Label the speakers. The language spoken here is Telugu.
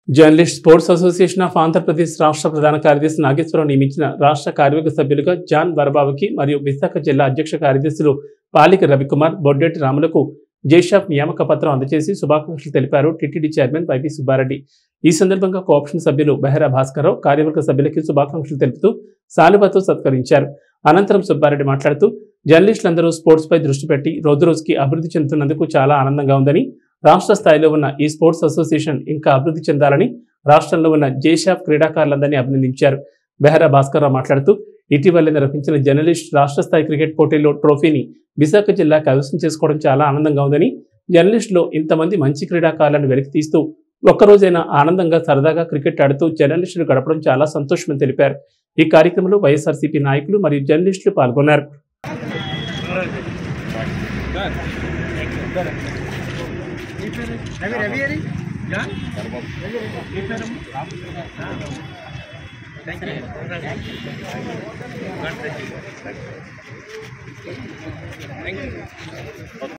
Speaker 1: journalist sports association of Andhra Pradesh రాష్ట్ర ప్రధాన కార్యదర్శి నాగేశ్వరరావు నియమించిన రాష్ట్ర కార్మిక సభ్యులుగా జాన్ వరబాబుకి మరియు విశాఖ జిల్లా అధ్యక్ష కార్యదర్శులు పాలిక రవికుమార్ బొడ్డెట్టి రాములకు జేషాఫ్ నియామక పత్రం అందజేసి శుభాకాంక్షలు తెలిపారు టిటిడి చైర్మన్ వైవి సుబ్బారెడ్డి ఈ సందర్భంగా కోఆప్షన్ సభ్యులు బెహరా భాస్కరరావు కార్యవర్గ సభ్యులకి శుభాకాంక్షలు తెలుపుతూ సాలువతో సత్కరించారు అనంతరం సుబ్బారెడ్డి మాట్లాడుతూ జర్నలిస్టులందరూ స్పోర్ట్స్ పై దృష్టి పెట్టి రోజు రోజుకి అభివృద్ధి చెందుతున్నందుకు చాలా ఆనందంగా ఉందని రాష్ట్ర స్థాయిలో ఉన్న ఈ స్పోర్ట్స్ అసోసియేషన్ ఇంకా అభివృద్ధి చెందాలని రాష్ట్రంలో ఉన్న జేషాఫ్ క్రీడాకారులందరినీ అభినందించారు బెహరా భాస్కర్రావు మాట్లాడుతూ ఇటీవల నిర్వహించిన జర్నలిస్ట్ రాష్ట్ర స్థాయి క్రికెట్ పోటీల్లో ట్రోఫీని విశాఖ జిల్లా కైవసం చేసుకోవడం చాలా ఆనందంగా ఉందని జర్నలిస్టులో ఇంతమంది మంచి క్రీడాకారులను వెలికి తీస్తూ ఒక్కరోజైనా ఆనందంగా సరదాగా క్రికెట్ ఆడుతూ జర్నలిస్టులు గడపడం చాలా సంతోషమని తెలిపారు ఈ కార్యక్రమంలో వైఎస్ఆర్సీపీ నాయకులు మరియు జర్నలిస్టులు పాల్గొన్నారు
Speaker 2: రవి రవి అది